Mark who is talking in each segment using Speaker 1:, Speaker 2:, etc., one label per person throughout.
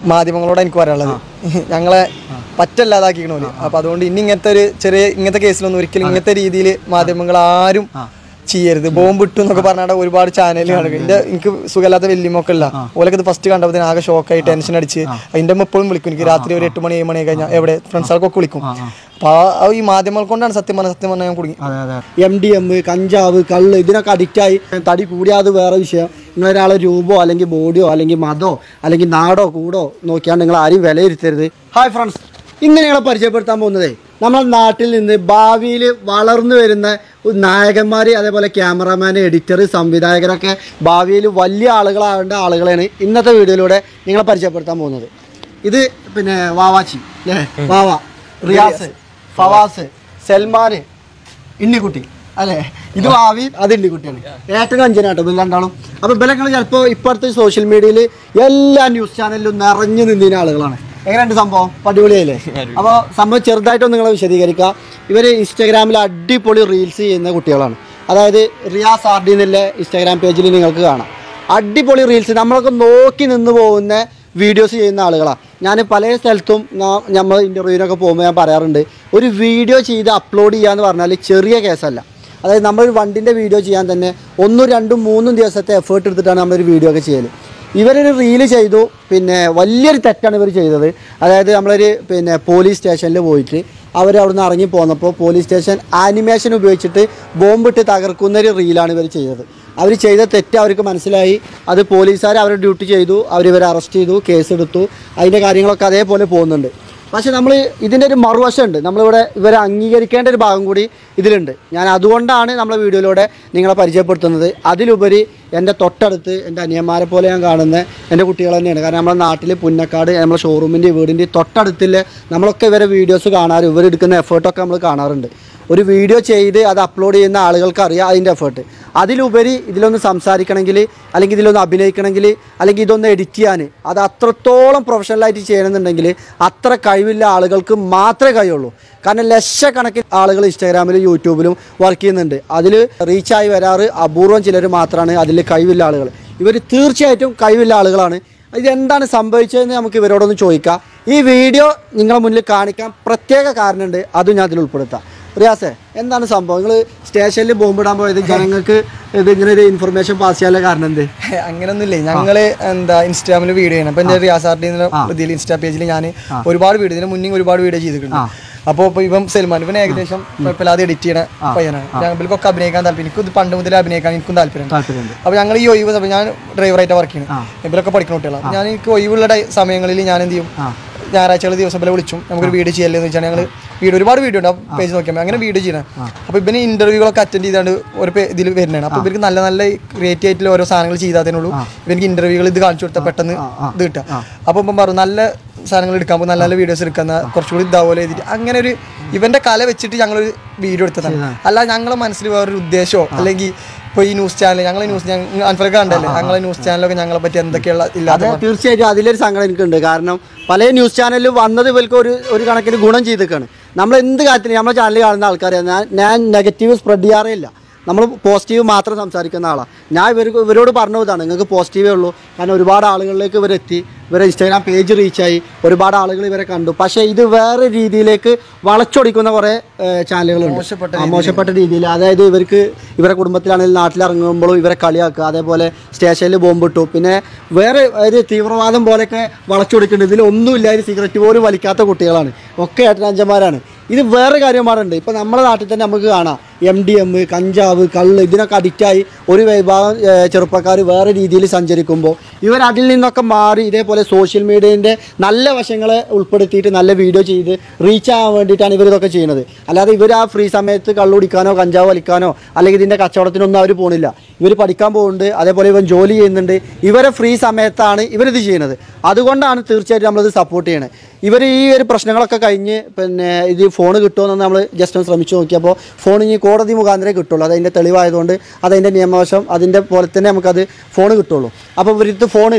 Speaker 1: മാധ്യമങ്ങളോട് എനിക്ക് പറയാനുള്ളത് ഞങ്ങളെ പറ്റല്ലാതാക്കിക്കണോല് അപ്പൊ അതുകൊണ്ട് ഇനി ഇങ്ങനത്തെ ഒരു ചെറിയ ഇങ്ങനത്തെ കേസിലൊന്നും ഒരിക്കലും ഇങ്ങനത്തെ രീതിയിൽ മാധ്യമങ്ങൾ ആരും ചെയ്യരുത് ബോംബ് ഇട്ടു എന്നൊക്കെ പറഞ്ഞാൽ ഒരുപാട് ചാനൽ കാണുക എന്റെ എനിക്ക് സുഖമില്ലാത്ത വെല്ലുമൊക്കെ ഇല്ല ഓലൊക്കെ ഇത് ഫസ്റ്റ് കണ്ടപ്പോൾ ആകെ ഷോക്കായി ടെൻഷൻ അടിച്ച് അതിന്റെ അമ്മ എപ്പോഴും വിളിക്കും എനിക്ക് രാത്രി ഒരു എട്ട് മണി ഏഴ് മണി കഴിഞ്ഞാൽ എവിടെ ഫ്രണ്ട്സുകൾക്കൊക്കെ വിളിക്കും അപ്പൊ ആ- ആ ഈ മാധ്യമങ്ങൾ കൊണ്ടാണ് സത്യം പറഞ്ഞ സത്യം പറഞ്ഞാൽ ഞാൻ കുടുങ്ങി
Speaker 2: അതെ അതെ എം ഡി എം കഞ്ചാവ് കള്ള് ഇതിനൊക്കെ അഡിക്റ്റായി തടി കൂടിയാത് വേറെ വിഷയം നിങ്ങൾ ഒരാളെ രൂപോ അല്ലെങ്കിൽ ബോഡിയോ അല്ലെങ്കിൽ മതോ അല്ലെങ്കിൽ നാടോ കൂടോ നോക്കിയാണ്ട് നിങ്ങൾ ആരെയും വിലയിരുത്തരുത് ഹായ് ഫ്രണ്ട്സ് ഇന്ന് നിങ്ങളെ പരിചയപ്പെടുത്താൻ പോകുന്നതേ നമ്മുടെ നാട്ടിൽ നിന്ന് ഭാവിയിൽ വളർന്നു വരുന്ന നായകന്മാർ അതേപോലെ ക്യാമറമാൻ എഡിറ്റർ സംവിധായകരൊക്കെ ഭാവിയിൽ വലിയ ആളുകളാവേണ്ട ആളുകളെയാണ് ഇന്നത്തെ വീഡിയോയിലൂടെ നിങ്ങളെ പരിചയപ്പെടുത്താൻ പോകുന്നത് ഇത് പിന്നെ വാവാച്ചി അല്ലേ വാവ റിയാസ് ഫവാസ് സൽമാൻ ഇണ്ണിക്കുട്ടി അല്ലേ ഇത് ഭാവി അത് ഇണ്ണിക്കുട്ടിയാണ് ഏറ്റവും അഞ്ചനാട്ടോ ഇവർ രണ്ടാളും അപ്പോൾ ഇവരൊക്കെ ചിലപ്പോൾ ഇപ്പോഴത്തെ സോഷ്യൽ മീഡിയയിൽ എല്ലാ ന്യൂസ് ചാനലിലും നിറഞ്ഞു നിന്നിരുന്ന ആളുകളാണ് എങ്ങനെയുണ്ട് സംഭവം അടിപൊളിയായില്ലേ അപ്പോൾ സംഭവം ചെറുതായിട്ടൊന്ന് നിങ്ങളെ വിശദീകരിക്കുക ഇവർ ഇൻസ്റ്റാഗ്രാമിൽ അടിപൊളി റീൽസ് ചെയ്യുന്ന കുട്ടികളാണ് അതായത് റിയാസ് ആർ ഡി എന്നുള്ള ഇൻസ്റ്റാഗ്രാം പേജിൽ നിങ്ങൾക്ക് കാണാം അടിപൊളി റീൽസ് നമ്മളൊക്കെ നോക്കി നിന്ന് പോകുന്ന വീഡിയോസ് ചെയ്യുന്ന ആളുകളാണ് ഞാൻ പല സ്ഥലത്തും നാ- നമ്മൾ ഇൻ്റർവ്യൂവിനൊക്കെ പോകുമ്പോൾ ഞാൻ പറയാറുണ്ട് ഒരു വീഡിയോ ചെയ്ത് അപ്ലോഡ് ചെയ്യുക എന്ന് പറഞ്ഞാൽ ചെറിയ കേസല്ല അതായത് നമ്മളൊരു വണ്ടിൻ്റെ വീഡിയോ ചെയ്യാൻ തന്നെ ഒന്നും രണ്ടും മൂന്നും ദിവസത്തെ എഫേർട്ട് എടുത്തിട്ടാണ് നമ്മളൊരു വീഡിയോ ഒക്കെ ചെയ്യൽ ഇവരൊരു റീല് ചെയ്തു പിന്നെ വലിയൊരു തെറ്റാണ് ഇവർ ചെയ്തത് അതായത് നമ്മളൊരു പിന്നെ പോലീസ് സ്റ്റേഷനിൽ പോയിട്ട് അവർ അവിടുന്ന് ഇറങ്ങി പോന്നപ്പോൾ പോലീസ് സ്റ്റേഷൻ ആനിമേഷൻ ഉപയോഗിച്ചിട്ട് ബോംബിട്ട് തകർക്കുന്ന ഒരു റീലാണ് ഇവർ ചെയ്തത് അവർ ചെയ്ത തെറ്റ് അവർക്ക് മനസ്സിലായി അത് പോലീസുകാർ അവരുടെ ഡ്യൂട്ടി ചെയ്തു അവരിവരെ അറസ്റ്റ് ചെയ്തു കേസ് എടുത്തു അതിൻ്റെ കാര്യങ്ങളൊക്കെ അതേപോലെ പോകുന്നുണ്ട് പക്ഷെ നമ്മൾ ഇതിൻ്റെ ഒരു മറുവശമുണ്ട് നമ്മളിവിടെ ഇവരെ അംഗീകരിക്കേണ്ട ഒരു ഭാഗം കൂടി ഇതിലുണ്ട് ഞാൻ അതുകൊണ്ടാണ് നമ്മളെ വീഡിയോയിലൂടെ നിങ്ങളെ പരിചയപ്പെടുത്തുന്നത് അതിലുപരി എൻ്റെ തൊട്ടടുത്ത് എൻ്റെ അനിയന്മാരെ പോലെ ഞാൻ കാണുന്ന എൻ്റെ കുട്ടികൾ തന്നെയാണ് കാരണം നമ്മുടെ നാട്ടിൽ പുന്നക്കാട് നമ്മളെ ഷോറൂമിൻ്റെ വീടിൻ്റെ തൊട്ടടുത്തില്ല നമ്മളൊക്കെ ഇവരെ വീഡിയോസ് കാണാറ് ഇവരെടുക്കുന്ന എഫേർട്ടൊക്കെ നമ്മൾ കാണാറുണ്ട് ഒരു വീഡിയോ ചെയ്ത് അത് അപ്ലോഡ് ചെയ്യുന്ന ആളുകൾക്ക് അറിയാം അതിൻ്റെ എഫേർട്ട് അതിലുപരി ഇതിലൊന്ന് സംസാരിക്കണമെങ്കിൽ അല്ലെങ്കിൽ ഇതിലൊന്ന് അഭിനയിക്കണമെങ്കിൽ അല്ലെങ്കിൽ ഇതൊന്ന് എഡിറ്റ് ചെയ്യാൻ അത് അത്രത്തോളം പ്രൊഫഷണലായിട്ട് ചെയ്യണമെന്നുണ്ടെങ്കിൽ അത്ര കഴിവില്ല ആളുകൾക്ക് മാത്രമേ കഴിയുള്ളൂ കാരണം ലക്ഷക്കണക്കിന് ആളുകൾ ഇൻസ്റ്റാഗ്രാമിലും യൂട്യൂബിലും വർക്ക് ചെയ്യുന്നുണ്ട് അതിൽ റീച്ചായി വരാറ് അപൂർവം ചിലർ മാത്രമാണ് അതിൽ കഴിവില്ല ആളുകൾ ഇവർ തീർച്ചയായിട്ടും കഴിവില്ല ആളുകളാണ് ഇതെന്താണ് സംഭവിച്ചതെന്ന് നമുക്ക് ഇവരോടൊന്ന് ചോദിക്കാം ഈ വീഡിയോ നിങ്ങളെ മുന്നിൽ കാണിക്കാൻ പ്രത്യേക കാരണമുണ്ട് അതും ഞാൻ അതിൽ ഉൾപ്പെടുത്താം റിയാസേ എന്താണ് സംഭവം നിങ്ങൾ സ്റ്റേഷനിൽ ബോംബിടാൻ പോയത് ജനങ്ങൾക്ക് ഇത് ഇങ്ങനെ ഒരു ഇൻഫർമേഷൻ പാസ് ചെയ്യാനുള്ള കാരണം എന്ത്
Speaker 1: അങ്ങനൊന്നുമില്ലേ ഞങ്ങള് എന്താ ഇൻസ്റ്റാഗ്രാമിൽ വീഡിയോ ചെയ്യണം അപ്പൊ എന്റെ റിയാസ് ആർട്ടി ഇതിൽ ഇൻസ്റ്റാ പേജിൽ ഞാൻ ഒരുപാട് വീഡിയോ ഇതിന് മുന്നേ ഒരുപാട് വീഡിയോ ചെയ്തിട്ടുണ്ട് അപ്പോൾ ഇപ്പൊ ഇവൻ സൽമാൻ ഇവൻ ഏകദേശം കുഴപ്പമില്ലാതെ എഡിറ്റ് ചെയ്യണ പയ്യനാണ് ഞങ്ങൾക്കൊക്കെ അഭിനയിക്കാൻ താല്പര്യം എനിക്കും ഇത് പണ്ട് മുതലേ അഭിനയിക്കാൻ എനിക്കും താല്പര്യം
Speaker 2: താല്പര്യമുണ്ട്
Speaker 1: അപ്പൊ ഞങ്ങൾ ഈ ഒഴിവ് സമയം ഞാൻ ഡ്രൈവറായിട്ട് വർക്ക് ചെയ്യണം ഇവരൊക്കെ പഠിക്കുന്ന കുട്ടികളാണ് അപ്പൊ ഞാൻ എനിക്ക് ഒഴിവുള്ള ടൈ- സമയങ്ങളിൽ ഞാൻ എന്ത് ചെയ്യും ഞായറാഴ്ചകൾ ദിവസം പോലെ വിളിച്ചും നമുക്കൊരു വീഡിയോ ചെയ്യല്ലേ എന്ന് വെച്ചാൽ ഞങ്ങൾ വീഡിയോ ഒരുപാട് വീഡിയോ ഉണ്ട് ആ പേജ് നോക്കിയാൽ അങ്ങനെ വീഡിയോ ചെയ്യണം അപ്പൊ ഇവന് ഇന്റർവ്യൂകളൊക്കെ അറ്റൻഡ് ചെയ്താണ്ട് ഒരു ഇതിൽ വരുന്നതാണ് അപ്പൊ ഇവർക്ക് നല്ല നല്ല ക്രിയേറ്റീവ് ആയിട്ടുള്ള ഓരോ സാധനങ്ങൾ ചെയ്താൽ ഇവർക്ക് ഇന്റർവ്യൂകൾ ഇത് കാണിച്ചു കൊടുത്താൽ പെട്ടെന്ന് ഇത് കിട്ടുക അപ്പൊ ഇപ്പം പറഞ്ഞു നല്ല സാധനങ്ങൾ എടുക്കാൻ പോകും നല്ല നല്ല വീഡിയോസ് എടുക്കുന്ന കുറച്ചുകൂടി ഇതാപോലെ എഴുതിയിട്ട് അങ്ങനെ ഒരു ഇവന്റെ കല വെച്ചിട്ട് ഞങ്ങളൊരു വീഡിയോ എടുത്തതാണ് അല്ല ഞങ്ങളെ മനസ്സിൽ വേറൊരു ഉദ്ദേശമോ അല്ലെങ്കിൽ ഇപ്പൊ ഈ ന്യൂസ് ചാനൽ ഞങ്ങളെ ന്യൂസ് അൻഫലൊക്കെ കണ്ടല്ലേ ഞങ്ങളെ ന്യൂസ് ചാനലൊക്കെ ഞങ്ങളെ പറ്റി എന്തൊക്കെയുള്ള ഇല്ലാത്ത
Speaker 2: അതെ തീർച്ചയായിട്ടും അതിലൊരു സങ്കടം എനിക്കുണ്ട് കാരണം പല ന്യൂസ് ചാനലിൽ വന്നത് ഇവർക്ക് ഒരു ഒരു കണക്കിന് ഗുണം ചെയ്തേക്കാണ് നമ്മൾ എന്ത് കാര്യത്തിന് നമ്മുടെ ചാനൽ കാണുന്ന ആൾക്കാരെ ഞാൻ ഞാൻ നെഗറ്റീവ് സ്പ്രെഡ് ചെയ്യാറേ ഇല്ല നമ്മൾ പോസിറ്റീവ് മാത്രം സംസാരിക്കുന്ന ആളാണ് ഞാൻ ഇവർക്ക് ഇവരോട് പറഞ്ഞു ഇതാണ് നിങ്ങൾക്ക് പോസിറ്റീവേ ഉള്ളൂ കാരണം ഒരുപാട് ആളുകളിലേക്ക് ഇവരെത്തി ഇവരെ ഇൻസ്റ്റാഗ്രാം പേജ് റീച്ചായി ഒരുപാട് ആളുകൾ ഇവരെ കണ്ടു പക്ഷേ ഇത് വേറെ രീതിയിലേക്ക് വളച്ചൊടിക്കുന്ന കുറേ ചാനലുകളുണ്ട്
Speaker 1: മോശപ്പെട്ട
Speaker 2: ആ, മോശപ്പെട്ട രീതിയിൽ അതായത് ഇവർക്ക് ഇവരെ കുടുംബത്തിലാണെങ്കിൽ നാട്ടിലിറങ്ങുമ്പോഴും ഇവരെ കളിയാക്കുക അതേപോലെ സ്റ്റേഷനിൽ ബോംബിട്ടു പിന്നെ വേറെ ഒരു തീവ്രവാദം പോലെയൊക്കെ വളച്ചൊടിക്കുന്നുണ്ട് ഇതിൽ ഒന്നുമില്ല ഒരു സിഗരറ്റ് പോലും വലിക്കാത്ത കുട്ടികളാണ് ഒക്കെ ഏട്ടനാഞ്ചന്മാരാണ് ഇത് വേറെ കാര്യമാറുണ്ട് ഇപ്പം നമ്മുടെ നാട്ടിൽ തന്നെ നമുക്ക് കാണാം എം ഡി എം കഞ്ചാവ് കള്ള് ഇതിനൊക്കെ അഡിക്റ്റായി ഒരു വിഭാഗം ചെറുപ്പക്കാർ വേറെ രീതിയിൽ സഞ്ചരിക്കുമ്പോൾ ഇവർ അതിൽ നിന്നൊക്കെ മാറി ഇതേപോലെ സോഷ്യൽ മീഡിയൻ്റെ നല്ല വശങ്ങളെ ഉൾപ്പെടുത്തിയിട്ട് നല്ല വീഡിയോ ചെയ്ത് റീച്ച് ആവാൻ വേണ്ടിയിട്ടാണ് ഇവർ ഇതൊക്കെ ചെയ്യുന്നത് അല്ലാതെ ഇവർ ആ ഫ്രീ സമയത്ത് കള്ളു കുടിക്കാനോ കഞ്ചാവ് വലിക്കാനോ അല്ലെങ്കിൽ ഇതിൻ്റെ കച്ചവടത്തിനൊന്നും അവർ പോണില്ല ഇവർ പഠിക്കാൻ പോകുന്നുണ്ട് അതേപോലെ ഇവൻ ജോലി ചെയ്യുന്നുണ്ട് ഇവരെ ഫ്രീ സമയത്താണ് ഇവരിത് ചെയ്യുന്നത് അതുകൊണ്ടാണ് തീർച്ചയായിട്ടും നമ്മളിത് സപ്പോർട്ട് ചെയ്യണത് ഇവർ ഈ ഒരു പ്രശ്നങ്ങളൊക്കെ കഴിഞ്ഞ് പിന്നെ ഇത് ഫോൺ കിട്ടുമെന്ന് നമ്മൾ ജസ്റ്റ് ഒന്ന് ശ്രമിച്ചു നോക്കിയപ്പോൾ ഫോൺ ഇനി കോടതി മുഖാന്തരമേ കിട്ടുള്ളൂ അതതിൻ്റെ തെളിവായതുകൊണ്ട് അതതിൻ്റെ നിയമവശം അതിൻ്റെ പോലെ തന്നെ നമുക്കത് ഫോൺ കിട്ടുള്ളൂ അപ്പോൾ ഇവരിത് ഫോണില്ല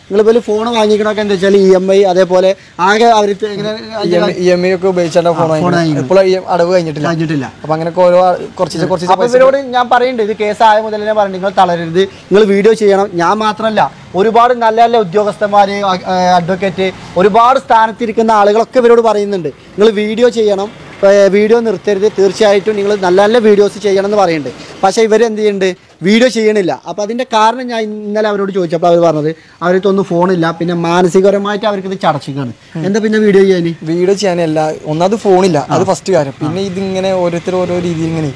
Speaker 2: നിങ്ങൾ പോലെ ഫോൺ വാങ്ങിക്കണമൊക്കെ എന്താ വെച്ചാൽ ഇ എം ഐ അതേപോലെ ആകെ അവർ എങ്ങനെ
Speaker 1: ഇ എം ഐ ഒക്കെ ഉപയോഗിച്ചാണ് ഫോൺ വാങ്ങിക്കുന്നത് ഇപ്പോൾ അടവ് കഴിഞ്ഞിട്ടില്ല
Speaker 2: കഴിഞ്ഞിട്ടില്ല
Speaker 1: അപ്പൊ അങ്ങനെയൊക്കെ ഓരോ കുറച്ച് കുറച്ച്
Speaker 2: അപ്പൊ ഇവരോട് ഞാൻ പറയുന്നുണ്ട് ഇത് കേസായ മുതൽ തന്നെ പറഞ്ഞു നിങ്ങൾ തളരരുത് നിങ്ങൾ വീഡിയോ ചെയ്യണം ഞാൻ മാത്രമല്ല ഒരുപാട് നല്ല നല്ല ഉദ്യോഗസ്ഥന്മാര് അഡ്വക്കേറ്റ് ഒരുപാട് സ്ഥാനത്തിരിക്കുന്ന ആളുകളൊക്കെ ഇവരോട് പറയുന്നുണ്ട് നിങ്ങൾ വീഡിയോ ചെയ്യണം വീഡിയോ നിർത്തരുത് തീർച്ചയായിട്ടും നിങ്ങൾ നല്ല നല്ല വീഡിയോസ് ചെയ്യണം എന്ന് പറയുന്നുണ്ട് പക്ഷേ ഇവർ എന്ത് ചെയ്യുന്നുണ്ട് വീഡിയോ ചെയ്യണില്ല അപ്പോൾ അതിൻ്റെ കാരണം ഞാൻ ഇന്നലെ അവരോട് ചോദിച്ചപ്പോൾ അവർ പറഞ്ഞത് അവർക്ക് ഫോണില്ല പിന്നെ മാനസികപരമായിട്ട് അവർക്ക് ഇത് ചടച്ചിക്കാണ് എന്താ പിന്നെ വീഡിയോ ചെയ്യാൻ
Speaker 1: വീഡിയോ ചെയ്യാനല്ല ഒന്നാമത് ഫോണില്ല അത് ഫസ്റ്റ് കാര്യം പിന്നെ ഇതിങ്ങനെ ഓരോരുത്തർ ഓരോ രീതിയിൽ ഇങ്ങനെ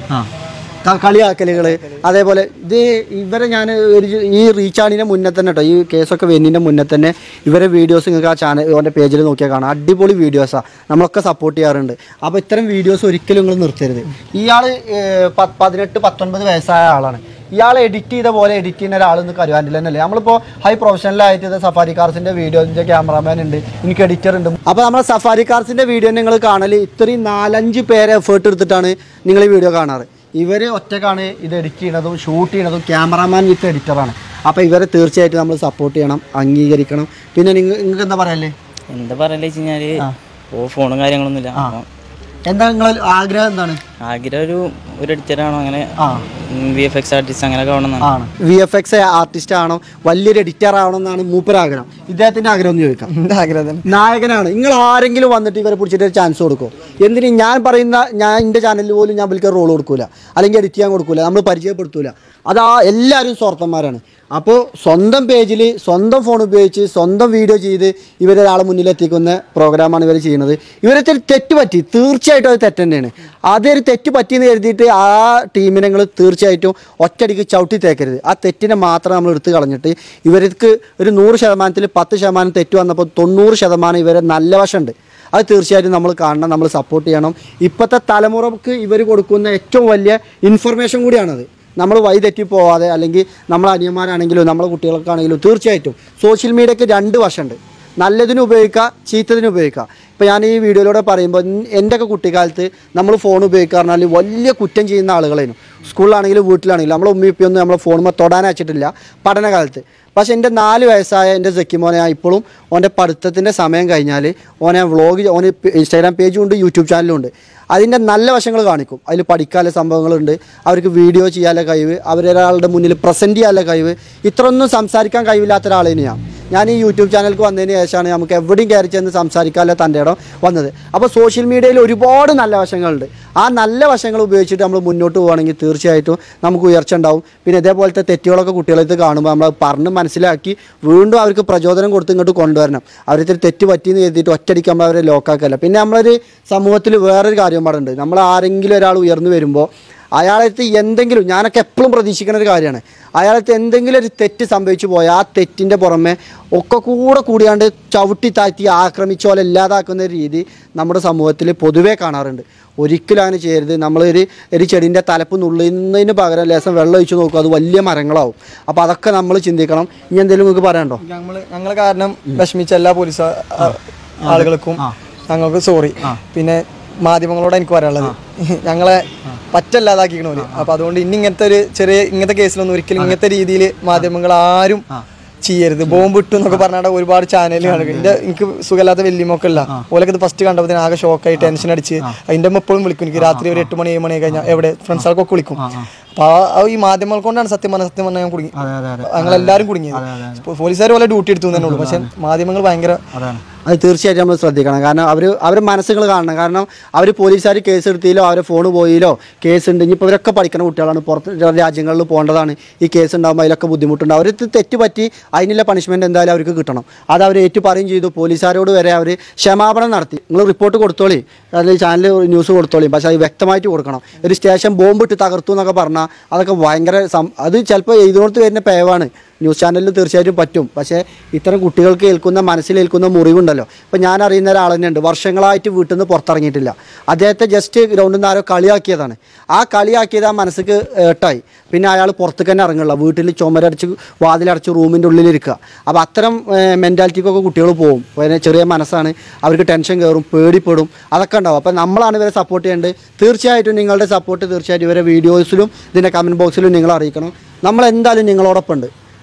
Speaker 2: ക- കളിയാക്കലുകൾ അതേപോലെ ഇത് ഇവരെ ഞാൻ ഒരു ഈ റീചാർജിൻ്റെ മുന്നേ തന്നെ കേട്ടോ ഈ കേസൊക്കെ വരുന്നതിൻ്റെ മുന്നേ തന്നെ ഇവരെ വീഡിയോസ് നിങ്ങൾക്ക് ആ ചാനൽ ഓൻ്റെ പേജിൽ നോക്കിയാൽ കാണാം അടിപൊളി വീഡിയോസാണ് നമ്മളൊക്കെ സപ്പോർട്ട് ചെയ്യാറുണ്ട് അപ്പോൾ ഇത്തരം വീഡിയോസ് ഒരിക്കലും നിങ്ങൾ നിർത്തരുത് ഇയാൾ പതിനെട്ട് പത്തൊൻപത് വയസ്സായ ആളാണ് ഇയാൾ എഡിറ്റ് ചെയ്ത പോലെ എഡിറ്റ് ചെയ്യുന്ന ഒരാളൊന്ന് കരുവാനില്ല എന്നല്ലേ നമ്മളിപ്പോൾ ഹൈ പ്രൊഫഷണലായിട്ട് ഇത് സഫാരി കാർസിൻ്റെ വീഡിയോൻ്റെ ക്യാമറാമാൻ ഉണ്ട് എനിക്ക് എഡിറ്റർ ഉണ്ട് അപ്പോൾ നമ്മൾ സഫാരി കാർസിൻ്റെ വീഡിയോ നിങ്ങൾ കാണൽ ഇത്രയും നാലഞ്ച് പേരെ എഫേർട്ട് എടുത്തിട്ടാണ് നിങ്ങൾ ഈ വീഡിയോ കാണാറ് ഇവർ ഒറ്റക്കാണ് ഇത് എഡിറ്റ് ചെയ്യണതും ഷൂട്ട് ചെയ്യണതും ക്യാമറാമാൻ വിത്ത് എഡിറ്ററാണ് അപ്പോൾ ഇവരെ തീർച്ചയായിട്ടും നമ്മൾ സപ്പോർട്ട് ചെയ്യണം അംഗീകരിക്കണം പിന്നെ നിങ്ങൾ നിങ്ങൾക്ക് എന്താ പറയല്ലേ
Speaker 3: എന്താ പറയല്ലേ വെച്ച് കഴിഞ്ഞാല് ഓ ഫോണും കാര്യങ്ങളൊന്നുമില്ല അപ്പം
Speaker 2: എന്താ നിങ്ങൾ ആഗ്രഹം എന്താണ്
Speaker 3: ആഗ്രഹം ഒരു ഒരു എഡിറ്ററാണോ അങ്ങനെ
Speaker 2: ആ
Speaker 3: വി എഫ് എക്സ് ആർട്ടിസ്റ്റ് അങ്ങനെയൊക്കെ ആവണമെന്നാണ്
Speaker 2: ആണ് വി എഫ് എക്സ് ആർട്ടിസ്റ്റ് ആണോ വലിയൊരു എഡിറ്റർ ആവണം എന്നാണ് മൂപ്പർ ആഗ്രഹം ഇദ്ദേഹത്തിന്റെ ആഗ്രഹം ഒന്ന് ചോദിക്കാം
Speaker 1: എന്റെ ആഗ്രഹം തന്നെ
Speaker 2: നായകനാണ് നിങ്ങൾ ആരെങ്കിലും വന്നിട്ട് ഇവരെ പിടിച്ചിട്ട് ഒരു ചാൻസ് കൊടുക്കും എന്തിന് ഞാൻ പറയുന്ന ഞാൻ എൻ്റെ ചാനലിൽ പോലും ഞാൻ വിളിക്കാൻ റോൾ കൊടുക്കൂല അല്ലെങ്കിൽ എഡിറ്റ് ചെയ്യാൻ കൊടുക്കൂല നമ്മൾ പരിചയപ്പെടുത്തൂല അത് ആ എല്ലാവരും സ്വാർത്ഥന്മാരാണ് അപ്പോൾ സ്വന്തം പേജിൽ സ്വന്തം ഫോൺ ഉപയോഗിച്ച് സ്വന്തം വീഡിയോ ചെയ്ത് ഇവരൊരാളെ മുന്നിലെത്തിക്കുന്ന പ്രോഗ്രാമാണ് ഇവർ ചെയ്യുന്നത് ഇവരത്തെ തെറ്റ് പറ്റി തീർച്ചയായിട്ടും അത് തെറ്റ് തന്നെയാണ് അതൊരു തെറ്റ് പറ്റിയെന്ന് കരുതിയിട്ട് ആ ടീമിനെ നിങ്ങൾ തീർച്ചയായിട്ടും ഒറ്റയടിക്ക് ചവിട്ടി തേക്കരുത് ആ തെറ്റിനെ മാത്രം നമ്മൾ എടുത്ത് കളഞ്ഞിട്ട് ഇവർക്ക് ഒരു നൂറ് ശതമാനത്തിൽ പത്ത് ശതമാനം തെറ്റ് വന്നപ്പോൾ തൊണ്ണൂറ് ശതമാനം ഇവരെ നല്ല വശമുണ്ട് അത് തീർച്ചയായിട്ടും നമ്മൾ കാണണം നമ്മൾ സപ്പോർട്ട് ചെയ്യണം ഇപ്പോഴത്തെ തലമുറക്ക് ഇവർ കൊടുക്കുന്ന ഏറ്റവും വലിയ ഇൻഫർമേഷൻ കൂടിയാണത് നമ്മൾ വഴിതെറ്റി പോവാതെ അല്ലെങ്കിൽ നമ്മൾ അനിയന്മാരാണെങ്കിലും നമ്മളെ കുട്ടികൾക്കാണെങ്കിലും തീർച്ചയായിട്ടും സോഷ്യൽ മീഡിയക്ക് രണ്ട് വശമുണ്ട് നല്ലതിന് ഉപയോഗിക്കുക ചീത്തതിന് ഉപയോഗിക്കുക ഇപ്പോൾ ഞാൻ ഈ വീഡിയോയിലൂടെ പറയുമ്പോൾ എൻ്റെയൊക്കെ കുട്ടിക്കാലത്ത് നമ്മൾ ഫോൺ ഉപയോഗിക്കുക പറഞ്ഞാൽ വലിയ കുറ്റം ചെയ്യുന്ന ആളുകളായിരുന്നു സ്കൂളിലാണെങ്കിലും വീട്ടിലാണെങ്കിലും നമ്മളെ ഉമ്മി ഉപ്പിയൊന്നും നമ്മളെ ഫോണുമ്പോൾ തൊടാൻ വെച്ചിട്ടില്ല പഠനകാലത്ത് പക്ഷേ എൻ്റെ നാല് വയസ്സായ എൻ്റെ സെക്കിമോനെ ഞാൻ ഇപ്പോഴും ഓൻ്റെ പഠിത്തത്തിൻ്റെ സമയം കഴിഞ്ഞാൽ ഓനെ വ്ളോഗ് ഓന് ഇൻസ്റ്റാഗ്രാം പേജും ഉണ്ട് യൂട്യൂബ് ചാനലും ഉണ്ട് അതിൻ്റെ നല്ല വശങ്ങൾ കാണിക്കും അതിൽ പഠിക്കാനുള്ള സംഭവങ്ങളുണ്ട് അവർക്ക് വീഡിയോ ചെയ്യാനുള്ള കഴിവ് അവരൊരാളുടെ മുന്നിൽ പ്രസൻറ്റ് ചെയ്യാനുള്ള കഴിവ് ഇത്രയൊന്നും സംസാരിക്കാൻ കഴിവില്ലാത്ത ഒരാളേന് ഞാൻ ഞാൻ ഈ യൂട്യൂബ് ചാനലിലേക്ക് വന്നതിന് ശേഷമാണ് നമുക്ക് എവിടെയും കയറി ചെന്ന് സംസാരിക്കാനുള്ള തൻ്റെ ഇടം വന്നത് അപ്പോൾ സോഷ്യൽ മീഡിയയിൽ ഒരുപാട് നല്ല വശങ്ങളുണ്ട് ആ നല്ല വശങ്ങൾ ഉപയോഗിച്ചിട്ട് നമ്മൾ മുന്നോട്ട് പോവുകയാണെങ്കിൽ തീർച്ചയായിട്ടും നമുക്ക് ഉയർച്ച ഉണ്ടാവും പിന്നെ ഇതേപോലത്തെ തെറ്റുകളൊക്കെ കുട്ടികളടുത്ത് കാണുമ്പോൾ നമ്മൾ പറഞ്ഞ് മനസ്സിലാക്കി വീണ്ടും അവർക്ക് പ്രചോദനം കൊടുത്ത് ഇങ്ങോട്ട് കൊണ്ടുവരണം അവർക്ക് തെറ്റ് പറ്റിയെന്ന് കരുതിയിട്ട് ഒറ്റയടിക്ക് നമ്മൾ അവരെ ലോക്കാക്കല്ല പിന്നെ നമ്മളൊരു സമൂഹത്തിൽ വേറൊരു കാര്യം പാടുണ്ട് നമ്മൾ ആരെങ്കിലും ഒരാൾ ഉയർന്നു വരുമ്പോൾ അയാളടുത്ത് എന്തെങ്കിലും ഞാനൊക്കെ എപ്പോഴും പ്രതീക്ഷിക്കുന്ന ഒരു കാര്യമാണ് അയാളടുത്ത് എന്തെങ്കിലും ഒരു തെറ്റ് സംഭവിച്ചു പോയാൽ ആ തെറ്റിൻ്റെ പുറമെ ഒക്കെ കൂടെ കൂടിയാണ്ട് ചവിട്ടി താഴ്ത്തി ആക്രമിച്ച പോലെ ഇല്ലാതാക്കുന്ന ഒരു രീതി നമ്മുടെ സമൂഹത്തിൽ പൊതുവേ കാണാറുണ്ട് ഒരിക്കലും അങ്ങനെ ചെയ്യരുത് നമ്മളൊരു ഒരു ചെടീൻ്റെ തലപ്പ് നുള്ളുന്നതിന് പകരം ലേശം വെള്ളം ഒഴിച്ച് നോക്കും അത് വലിയ മരങ്ങളാവും അപ്പോൾ അതൊക്കെ നമ്മൾ ചിന്തിക്കണം ഇനി എന്തെങ്കിലും നിങ്ങൾക്ക് പറയാനുണ്ടോ
Speaker 1: ഞങ്ങള് ഞങ്ങളെ കാരണം വിഷമിച്ച എല്ലാ പോലീസ് ആ- ആ- ആളുകൾക്കും ഞങ്ങൾക്ക് സോറി പിന്നെ മാധ്യമങ്ങളോട് എനിക്ക് പറയാനുള്ളത് ഞങ്ങളെ പറ്റല്ലാതാക്കിക്കണോല് അപ്പൊ അതുകൊണ്ട് ഇനി ഇങ്ങനത്തെ ഒരു ചെറിയ ഇങ്ങനത്തെ കേസിലൊന്നും ഒരിക്കലും ഇങ്ങനത്തെ രീതിയിൽ മാധ്യമങ്ങൾ ആരും ചെയ്യരുത് ബോംബ് ഇട്ടു എന്നൊക്കെ പറഞ്ഞാൽ ഒരുപാട് ചാനൽ കാണുക എന്റെ എനിക്ക് സുഖമില്ലാത്ത വലിയമൊക്കെ ഇല്ല ഓലൊക്കെ ഇത് ഫസ്റ്റ് കണ്ടപ്പോൾ ആകെ ഷോക്കായി ടെൻഷൻ അടിച്ച് അതിന്റെ അമ്മ എപ്പോഴും വിളിക്കും എനിക്ക് രാത്രി ഒരു എട്ട് മണി ഏഴ് മണി കഴിഞ്ഞാൽ എവിടെ ഫ്രണ്ട്സുകൾക്കൊക്കെ വിളിക്കും അപ്പൊ ആ- ആ ഈ മാധ്യമങ്ങൾ കൊണ്ടാണ് സത്യം പറഞ്ഞ സത്യം പറഞ്ഞാൽ ഞാൻ കുടുങ്ങി ഞങ്ങൾ എല്ലാവരും കുടുങ്ങിയത് പോലീസുകാർ പോലെ ഡ്യൂട്ടി എടുത്തു തന്നെ ഉള്ളൂ പക്ഷെ മാധ്യമങ്ങൾ ഭയങ്കര
Speaker 2: അത് തീർച്ചയായിട്ടും നമ്മൾ ശ്രദ്ധിക്കണം കാരണം അവർ അവർ മനസ്സുകൾ കാണണം കാരണം അവർ പോലീസുകാർ കേസ് എടുത്തില്ലോ അവരെ ഫോൺ പോയില്ലോ കേസ് ഉണ്ട് ഇനിയിപ്പോൾ ഇവരൊക്കെ പഠിക്കുന്ന കുട്ടികളാണ് പുറത്ത് രാജ്യങ്ങളിൽ പോകേണ്ടതാണ് ഈ കേസ് ഉണ്ടാകുമ്പോൾ അതിലൊക്കെ ബുദ്ധിമുട്ടുണ്ട് അവർ തെറ്റ് പറ്റി അതിനുള്ള പണിഷ്മെൻറ്റ് എന്തായാലും അവർക്ക് കിട്ടണം അത് അവർ ഏറ്റു പറയും ചെയ്തു പോലീസുകാരോട് വരെ അവർ ക്ഷമാപണം നടത്തി നിങ്ങൾ റിപ്പോർട്ട് കൊടുത്തോളി അല്ലെങ്കിൽ ചാനൽ ന്യൂസ് കൊടുത്തോളി പക്ഷേ അത് വ്യക്തമായിട്ട് കൊടുക്കണം ഒരു സ്റ്റേഷൻ ബോംബിട്ട് തകർത്തു എന്നൊക്കെ പറഞ്ഞാൽ അതൊക്കെ ഭയങ്കര സം അത് ചിലപ്പോൾ ഇതിനോട്ട് വരുന്ന പേവാണ് ന്യൂസ് ചാനലിൽ തീർച്ചയായിട്ടും പറ്റും പക്ഷേ ഇത്തരം കുട്ടികൾക്ക് ഏൽക്കുന്ന മനസ്സിലേൽക്കുന്ന മുറിവുണ്ടല്ലോ ഇപ്പം ഞാൻ അറിയുന്ന ഒരാൾ തന്നെ ഉണ്ട് വർഷങ്ങളായിട്ട് വീട്ടിൽ നിന്ന് പുറത്തിറങ്ങിയിട്ടില്ല അദ്ദേഹത്തെ ജസ്റ്റ് ഗ്രൗണ്ടിൽ നിന്ന് ആരോ കളിയാക്കിയതാണ് ആ കളിയാക്കിയത് ആ മനസ്സിക്ക് ഏട്ടായി പിന്നെ അയാൾ പുറത്തേക്ക് തന്നെ ഇറങ്ങില്ല വീട്ടിൽ ചുമരടച്ച് വാതിലടച്ച് റൂമിൻ്റെ ഉള്ളിലിരിക്കുക അപ്പോൾ അത്തരം മെൻറ്റാലിറ്റിക്കൊക്കെ കുട്ടികൾ പോകും പിന്നെ ചെറിയ മനസ്സാണ് അവർക്ക് ടെൻഷൻ കയറും പേടിപ്പെടും അതൊക്കെ ഉണ്ടാവും അപ്പോൾ നമ്മളാണ് ഇവരെ സപ്പോർട്ട് ചെയ്യേണ്ടത് തീർച്ചയായിട്ടും നിങ്ങളുടെ സപ്പോർട്ട് തീർച്ചയായിട്ടും ഇവരെ വീഡിയോസിലും ഇതിൻ്റെ കമൻറ്റ് ബോക്സിലും നിങ്ങൾ അറിയിക്കണം നമ്മൾ എന്തായാലും നിങ്ങളോടൊപ്പം ഉണ്ട്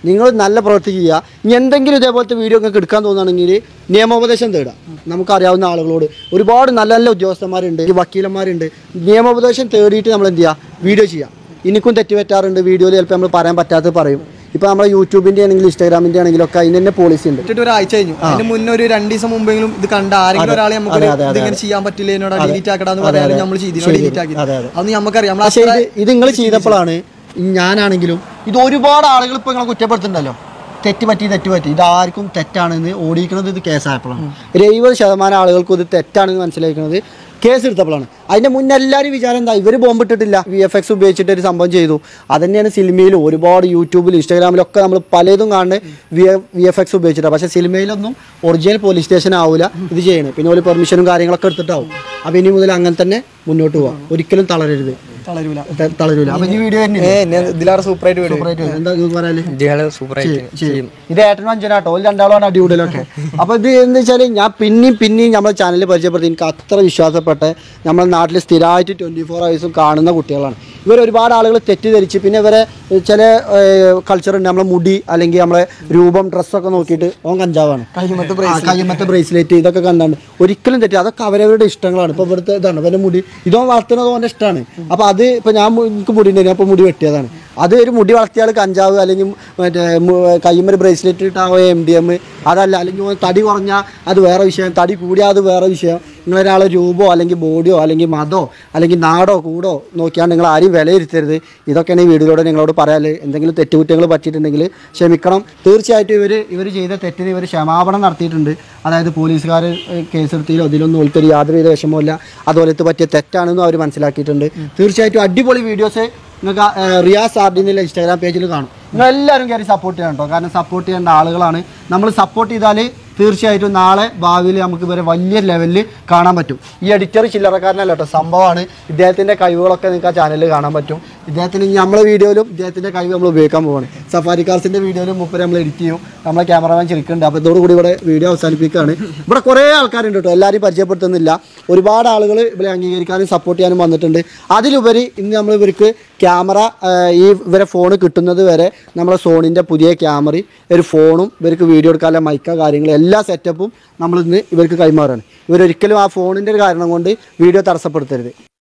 Speaker 2: നിങ്ങൾ നല്ല പ്രവൃത്തി ചെയ്യുക ഇനി എന്തെങ്കിലും ഇതേപോലത്തെ വീഡിയോ നിങ്ങൾക്ക് എടുക്കാൻ തോന്നുകയാണെങ്കിൽ നിയമോപദേശം തേടുക നമുക്കറിയാവുന്ന ആളുകളോട് ഒരുപാട് നല്ല നല്ല ഉദ്യോഗസ്ഥന്മാരുണ്ട് ഈ വക്കീലന്മാരുണ്ട് നിയമോപദേശം തേടിയിട്ട് നമ്മൾ എന്ത് ചെയ്യുക വീഡിയോ ചെയ്യുക എനിക്കും തെറ്റ് പറ്റാറുണ്ട് വീഡിയോയിൽ ചിലപ്പോൾ നമ്മൾ പറയാൻ പറ്റാത്തത് പറയും ഇപ്പോൾ നമ്മളെ യൂട്യൂബിൻ്റെ ആണെങ്കിലും ഇൻസ്റ്റാഗ്രാമിൻ്റെ ആണെങ്കിലും ഒക്കെ അതിന് തന്നെ പോളിസി ഉണ്ട്
Speaker 1: ഇട്ടിട്ട് ഒരാഴ്ച കഴിഞ്ഞു അതിന് മുന്നേ ഒരു രണ്ട് ദിവസം മുമ്പെങ്കിലും ഇത് കണ്ട ആരെങ്കിലും ഒരാളെ നമുക്ക് ഇതിങ്ങനെ ചെയ്യാൻ പറ്റില്ല എന്നോട് ഡിലീറ്റ് ആക്കടാന്ന് പറയാനും നമ്മൾ ചെയ്തിനോട് ഡിലീറ്റ് ആക്കി
Speaker 2: അതെ, അതെ.
Speaker 1: അതൊന്നും നമുക്കറിയാം നമ്മൾ
Speaker 2: പക്ഷേ ഇത് ഇത് നിങ്ങൾ ചെയ്തപ്പോഴാണ് ഞാനാണെങ്കിലും ഇത് ഒരുപാട് ആളുകൾ ഇപ്പോൾ നിങ്ങളെ കുറ്റപ്പെടുത്തുന്നുണ്ടല്ലോ തെറ്റ് പറ്റി തെറ്റ് പറ്റി ഇത് ആർക്കും തെറ്റാണെന്ന് ഓടിക്കുന്നത് ഇത് കേസായപ്പോഴാണ് ഒരു എഴുപത് ശതമാനം ആളുകൾക്കും ഇത് തെറ്റാണെന്ന് മനസ്സിലാക്കുന്നത് കേസ് എടുത്തപ്പോഴാണ് അതിന്റെ മുന്നേ എല്ലാവരും വിചാരം എന്താ ഇവർ ബോംബിട്ടിട്ടില്ല വി എഫ് എക്സ് ഉപയോഗിച്ചിട്ട് ഒരു സംഭവം ചെയ്തു അത് തന്നെയാണ് സിനിമയിലും ഒരുപാട് യൂട്യൂബിലും ഇൻസ്റ്റാഗ്രാമിലും ഒക്കെ നമ്മൾ പലതും കാണുന്നത് വി വി എഫ് എക്സ് ഉപയോഗിച്ചിട്ടാണ് പക്ഷേ സിനിമയിലൊന്നും ഒറിജിനൽ പോലീസ് സ്റ്റേഷൻ ആവില്ല ഇത് ചെയ്യണേ പിന്നെ ഒരു പെർമിഷനും കാര്യങ്ങളൊക്കെ എടുത്തിട്ടാവും അപ്പോൾ ഇനി മുതൽ അങ്ങനെ തന്നെ മുന്നോട്ട് പോവാം ഒരിക്കലും തളരരുത്
Speaker 1: തളരൂല
Speaker 2: ത- തളരൂല അപ്പൊ ഈ വീഡിയോ തന്നെ
Speaker 1: ഏ എന്നെ ഇതിലാറ് സൂപ്പർ ആയിട്ട് വീട്
Speaker 2: എന്താ നിങ്ങൾക്ക് പറയാല്
Speaker 3: ഇയാള് സൂപ്പറായിട്ട്
Speaker 2: ചെയ്യും ഇത് ഏട്ടനും അഞ്ചനാട്ടോ ഓല് രണ്ടാളാണ് അടികൂടലൊക്കെ അപ്പൊ ഇത് എന്താ വെച്ചാല് ഞാൻ പിന്നെയും പിന്നെയും നമ്മുടെ ചാനൽ പരിചയപ്പെടുത്തി എനിക്ക് അത്ര വിശ്വാസപ്പെട്ട് നമ്മുടെ നാട്ടിൽ സ്ഥിരമായിട്ട് ട്വന്റി ഫോർ അവേഴ്സും കാണുന്ന കുട്ടികളാണ് ഇവർ ഒരുപാട് ആളുകൾ തെറ്റിദ്ധരിച്ച് പിന്നെ ഇവരെ ചില കൾച്ചർ ഉണ്ട് നമ്മളെ മുടി അല്ലെങ്കിൽ നമ്മളെ രൂപം ഡ്രസ്സൊക്കെ നോക്കിയിട്ട് ഓൻ കഞ്ചാവാണ് ആ, കയ്യുമത്തെ ബ്രേസ്ലെറ്റ് ഇതൊക്കെ കണ്ടാണ് ഒരിക്കലും തെറ്റി അതൊക്കെ അവരവരുടെ ഇഷ്ടങ്ങളാണ് ഇപ്പൊ ഇവിടുത്തെ ഇതാണ് ഇവന്റെ മുടി ഇതോ വളർത്തുന്നത് ഓൻ്റെ ഇഷ്ടമാണ് അപ്പൊ അത് ഇപ്പൊ ഞാൻ മു- എനിക്ക് മുടി ഉണ്ടായിരുന്നു അപ്പൊ മുടി വെട്ടിയതാണ് അത് ഒരു മുടി വളർത്തിയാൽ കഞ്ചാവ് അല്ലെങ്കിൽ മറ്റേ കയ്യുമ്മൊരു ബ്രേസ്ലെറ്റ് ഇട്ടാവോ എം ഡി എം അതല്ല അല്ലെങ്കിൽ ഓൻ തടി കുറഞ്ഞാൽ അത് വേറെ വിഷയം തടി കൂടിയാൽ അത് വേറെ വിഷയം നിങ്ങളൊരാളെ രൂപമോ അല്ലെങ്കിൽ ബോഡിയോ അല്ലെങ്കിൽ മതമോ അല്ലെങ്കിൽ നാടോ കൂടോ നോക്കിയാണ്ട് നിങ്ങൾ ആരും വിലയിരുത്തരുത് ഇതൊക്കെയാണ് ഈ വീഡിയോയിലൂടെ നിങ്ങളോട് പറയാല് എന്തെങ്കിലും തെറ്റുകുറ്റങ്ങൾ പറ്റിയിട്ടുണ്ടെങ്കിൽ ക്ഷമിക്കണം തീർച്ചയായിട്ടും ഇവർ ഇവർ ചെയ്ത തെറ്റിന് ഇവർ ക്ഷമാപണം നടത്തിയിട്ടുണ്ട് അതായത് പോലീസുകാർ കേസെടുത്തിയിലോ ഇതിലൊന്നും ഓൽക്കൊരു യാതൊരുവിധ വിഷമമില്ല അതുപോലെ ഇത് പറ്റിയ തെറ്റാണെന്നും അവർ മനസ്സിലാക്കിയിട്ടുണ്ട് തീർച്ചയായിട്ടും അടിപൊളി വീഡിയോസ് നിങ്ങൾക്ക് ആ, റിയാസ് ആർഡിനിലെ ഇൻസ്റ്റാഗ്രാം പേജിൽ കാണും നിങ്ങൾ എല്ലാവരും കയറി സപ്പോർട്ട് ചെയ്യണം കേട്ടോ കാരണം സപ്പോർട്ട് ചെയ്യേണ്ട ആളുകളാണ് നമ്മൾ സപ്പോർട്ട് ചെയ്താൽ തീർച്ചയായിട്ടും നാളെ ഭാവിയിൽ നമുക്ക് ഇവരെ വലിയ ലെവലിൽ കാണാൻ പറ്റും ഈ എഡിറ്റർ ചില്ലറക്കാരനല്ല കേട്ടോ സംഭവമാണ് ഇദ്ദേഹത്തിൻ്റെ കഴിവുകളൊക്കെ നിങ്ങൾക്ക് ആ ചാനലിൽ കാണാൻ പറ്റും ഇദ്ദേഹത്തിന് ഇനി നമ്മളെ വീഡിയോയിലും ഇദ്ദേഹത്തിൻ്റെ കഴിവ് നമ്മൾ ഉപയോഗിക്കാൻ പോവാണ് സഫാരി കാർസിൻ്റെ വീഡിയോയിലും മുപ്പര് നമ്മൾ എഡിറ്റ് ചെയ്യും നമ്മളെ ക്യാമറമാൻ ചിരിക്കുന്നുണ്ട് അപ്പോൾ ഇതോടുകൂടി ഇവിടെ വീഡിയോ അവസാനിപ്പിക്കുകയാണ് ഇവിടെ കുറേ ആൾക്കാരുണ്ട് കേട്ടോ എല്ലാവരും പരിചയപ്പെടുത്തുന്നില്ല ഒരുപാട് ആളുകൾ ഇവരെ അംഗീകരിക്കാനും സപ്പോർട്ട് ചെയ്യാനും വന്നിട്ടുണ്ട് അതിലുപരി ഇന്ന് നമ്മൾ ഇവർക്ക് ക്യാമറ ഈ ഇവരെ ഫോൺ കിട്ടുന്നത് വരെ നമ്മളെ സോണിൻ്റെ പുതിയ ക്യാമറയും ഒരു ഫോണും ഇവർക്ക് വീഡിയോ എടുക്കാനുള്ള മൈക്ക കാര്യങ്ങൾ എല്ലാ സെറ്റപ്പും നമ്മൾ ഇന്ന് ഇവർക്ക് കൈമാറുകയാണ് ഇവരൊരിക്കലും ആ ഫോണിൻ്റെ ഒരു കാരണം കൊണ്ട് വീഡിയോ തടസ്സപ്പെടുത്തരുത്